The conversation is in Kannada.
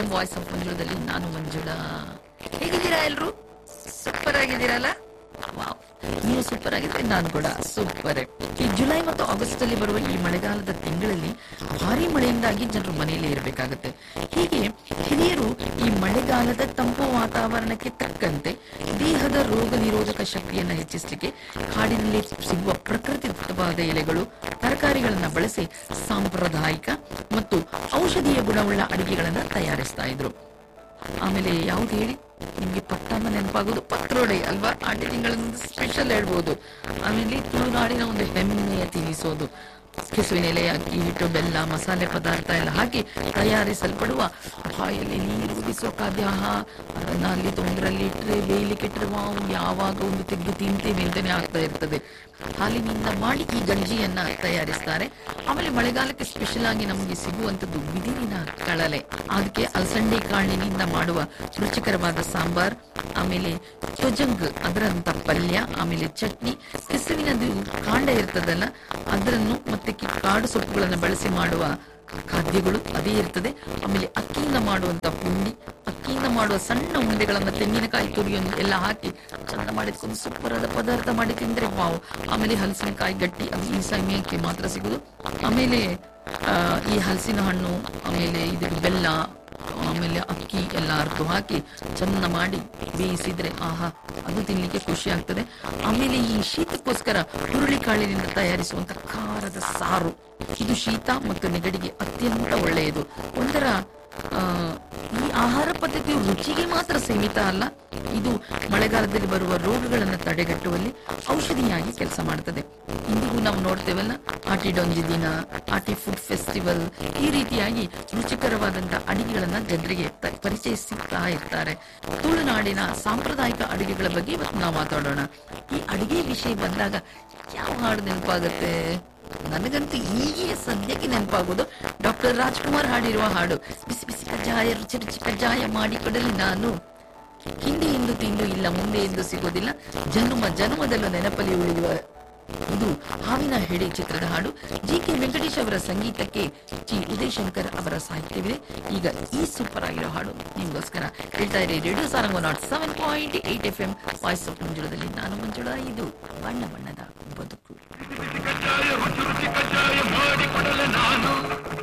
ವಾಯ್ಸ್ ಆಫ್ ಮಂಜುಳದಲ್ಲಿ ನಾನು ಮಂಜುಳಾ ಹೇಗಿದ್ದೀರಾ ಎಲ್ರು ಸೂಪರ್ ಆಗಿದ್ದೀರಲ್ಲ ವಾವ್ ನೀವು ಸೂಪರ್ ಆಗಿದ್ರೆ ನಾನು ಕೂಡ ಸೂಪರ್ ಈ ಜುಲೈ ಮತ್ತು ಆಗಸ್ಟ್ ಅಲ್ಲಿ ಬರುವ ಈ ಮಳೆಗಾಲದ ತಿಂಗಳಲ್ಲಿ ಭಾರಿ ಮಳೆಯಿಂದಾಗಿ ಜನರು ಮನೆಯಲ್ಲೇ ಇರಬೇಕಾಗುತ್ತೆ ಹೀಗೆ ಹಿರಿಯರು ಈ ಮಳೆಗಾಲದ ತಂಪು ವಾತಾವರಣಕ್ಕೆ ತಕ್ಕಂತೆ ದೇಹದ ರೋಗ ನಿರೋಧಕ ಶಕ್ತಿಯನ್ನು ಹೆಚ್ಚಿಸಲಿಕ್ಕೆ ಕಾಡಿನಲ್ಲಿ ಸಿಗುವ ಪ್ರಕೃತಿದತ್ತವಾದ ಎಲೆಗಳು ತರಕಾರಿಗಳನ್ನ ಬಳಸಿ ಸಾಂಪ್ರದಾಯಿಕ ಮತ್ತು ಔಷಧೀಯ ಗುಣವುಳ್ಳ ಅಡಿಗೆಗಳನ್ನ ತಯಾರಿಸ್ತಾ ಇದ್ರು ಆಮೇಲೆ ಯಾವ್ದು ಹೇಳಿ ನಿಮ್ಗೆ ಪಟ್ಟಮ್ಮ ನೆನಪಾಗೋದು ಪತ್ರೊಡೆ ಅಲ್ವಾ ಆಟಿ ತಿಂಗಳೊಂದು ಸ್ಪೆಷಲ್ ಹೇಳ್ಬೋದು ಆಮೇಲೆ ತುಳುನಾಡಿನ ಒಂದು ಹೆಮ್ಮೆಯ ತಿನಿಸೋದು ಕೆಸುವಿನ ಎಲೆ ಅಕ್ಕಿ ಹಿಟ್ಟು ಬೆಲ್ಲ ಮಸಾಲೆ ಪದಾರ್ಥ ಎಲ್ಲ ಹಾಕಿ ತಯಾರಿಸಲ್ಪಡುವ ಬಾಯಲ್ಲಿ ನೀರು ಬಿಸೋ ಖಾದ್ಯ ಆಹಾ, ಅದನ್ನ ಅಲ್ಲಿ ತೊಂದ್ರಲ್ಲಿ ಇಟ್ರೆ ಬೇಯಲಿಕ್ಕೆ ಇಟ್ರೆ ವಾವ್ ಯಾವಾಗ ಒಂದು ತೆಗೆದು ತಿಂತೀವಿ ಅಂತಾನೆ ಆಗ್ತಾ ಇರ್ತದೆ ಹಾಲಿನಿಂದ ಮಾಡಿ ಈ ಗಂಜಿಯನ್ನ ತಯಾರಿಸ್ತಾರೆ ಆಮೇಲೆ ಮಳೆಗಾಲಕ್ಕೆ ಸ್ಪೆಷಲ್ ಆಗಿ ನಮಗೆ ಸಿಗುವಂತದ್ದು ಬಿದಿರಿನ ಕಳಲೆ ಅದಕ್ಕೆ ಅಲಸಂಡೆ ಕಾಳಿನಿಂದ ಮಾಡುವ ರುಚಿಕರವಾದ ಸಾಂಬಾರ್ ಆಮೇಲೆ ಚೊಜಂಗ್ ಅದರಂತ ಪಲ್ಯ ಆಮೇಲೆ ಚಟ್ನಿ ಕೆಸುವಿನದು ಕಾಂಡ ಇರ್ತದಲ್ಲ ಅದನ್ನು ಮತ್ತೆ ಕಿ- ಕಾಡು ಸೊಪ್ಪುಗಳನ್ನು ಬಳಸಿ ಮಾಡುವ ಖಾದ್ಯಗಳು ಅದೇ ಇರ್ತದೆ ಆಮೇಲೆ ಅಕ್ಕಿಯಿಂದ ಮಾಡುವಂತ ಪುಂಡಿ ಅಕ್ಕಿಯಿಂದ ಮಾಡುವ ಸಣ್ಣ ಉಂಡೆಗಳನ್ನ ತೆಂಗಿನಕಾಯಿ ತುರಿಯನ್ನು ಎಲ್ಲ ಹಾಕಿ ಚಂದ ಮಾಡಿಕೊಂಡು ಸೂಪರ್ ಆದ ಪದಾರ್ಥ ಮಾಡಿ ತಿಂದ್ರೆ ವಾವ್ ಆಮೇಲೆ ಹಲಸಿನಕಾಯಿ ಗಟ್ಟಿ ಅದು ಈ ಸಮಯಕ್ಕೆ ಮಾತ್ರ ಸಿಗುದು ಆಮೇಲೆ ಆ, ಈ ಹಲಸಿನ ಹಣ್ಣು ಆಮೇಲೆ ಇದು ಬೆಲ್ಲ ಆಮೇಲೆ ಅಕ್ಕಿ ಎಲ್ಲ ಅರ್ದು ಹಾಕಿ ಚಂದ ಮಾಡಿ ಬೇಯಿಸಿದ್ರೆ ಆಹಾ ಅದು ತಿನ್ಲಿಕ್ಕೆ ಖುಷಿ ಆಗ್ತದೆ ಆಮೇಲೆ ಈ ಶೀತಕ್ಕೋಸ್ಕರ ಹುರುಳಿ ಕಾಳಿನಿಂದ ತಯಾರಿಸುವಂತ ಖಾರದ ಸಾರು ಇದು ಶೀತ ಮತ್ತು ನೆಗಡಿಗೆ ಅತ್ಯಂತ ಒಳ್ಳೆಯದು ಒಂದರ ಆ, ಈ ಆಹಾರ ಪದ್ಧತಿಯು ರುಚಿಗೆ ಮಾತ್ರ ಸೀಮಿತ ಅಲ್ಲ ಇದು ಮಳೆಗಾಲದಲ್ಲಿ ಬರುವ ರೋಗಗಳನ್ನು ತಡೆಗಟ್ಟುವಲ್ಲಿ ಔಷಧಿಯಾಗಿ ಕೆಲಸ ಮಾಡ್ತದೆ ಇಂದಿಗೂ ನಾವು ನೋಡ್ತೇವಲ್ಲ ಆಟಿ ಡೊಂಜಿ ದಿನ ಆಟಿ ಫುಡ್ ಫೆಸ್ಟಿವಲ್ ಈ ರೀತಿಯಾಗಿ ರುಚಿಕರವಾದಂತಹ ಅಡಿಗೆಗಳನ್ನ ಜನರಿಗೆ ತ- ಪರಿಚಯಿಸುತ್ತಾ ಇರ್ತಾರೆ ತುಳುನಾಡಿನ ಸಾಂಪ್ರದಾಯಿಕ ಅಡಿಗೆಗಳ ಬಗ್ಗೆ ಇವತ್ತು ನಾವು ಮಾತಾಡೋಣ ಈ ಅಡಿಗೆ ವಿಷಯ ಬಂದಾಗ ಯಾವ ಹಾಡು ನೆನಪಾಗುತ್ತೆ ನನಗಂತೂ ಈಗೇ ಸದ್ಯಕ್ಕೆ ನೆನಪಾಗೋದು ಡಾಕ್ಟರ್ ರಾಜ್ಕುಮಾರ್ ಹಾಡಿರುವ ಹಾಡು ಬಿಸಿ ಬಿಸಿ ಕಜ್ಜಾಯ ರುಚಿ ರುಚಿ ಕಜ್ಜಾಯ ಮಾಡಿಕೊಡಲಿ ನಾನು ಹಿಂದೆ ಎಂದು ತಿಂದು ಇಲ್ಲ ಮುಂದೆ ಎಂದು ಸಿಗೋದಿಲ್ಲ ಜನ್ಮ ಜನ್ಮದಲ್ಲೂ ನೆನಪಲ್ಲಿ ಉಳಿಯುವ ಇದು ಹಾವಿನ ಹೆಡೆ ಚಿತ್ರದ ಹಾಡು ಜಿ ಕೆ ವೆಂಕಟೇಶ್ ಅವರ ಸಂಗೀತಕ್ಕೆ ಜಿ ಉದಯಶಂಕರ್ ಅವರ ಸಾಹಿತ್ಯವಿದೆ ಈಗ ಈ ಸೂಪರ್ ಆಗಿರೋ ಹಾಡು ನಿಮ್ಗೋಸ್ಕರ ಹೇಳ್ತಾ ಇರಿ radio Sarang nought seven point eight F M voice of ಮಂಜುಳದಲ್ಲಿ ನಾನು ಮಂಜುಳ ಇದು ಬಣ್ಣ ಬಣ್ಣದ ಬದುಕು ಕಜ್ಜಾಯ ರುಚಿ ರುಚಿ ಕಜ್ಜಾಯ ಮಾಡಿಕೊಡಲೆ ನಾನು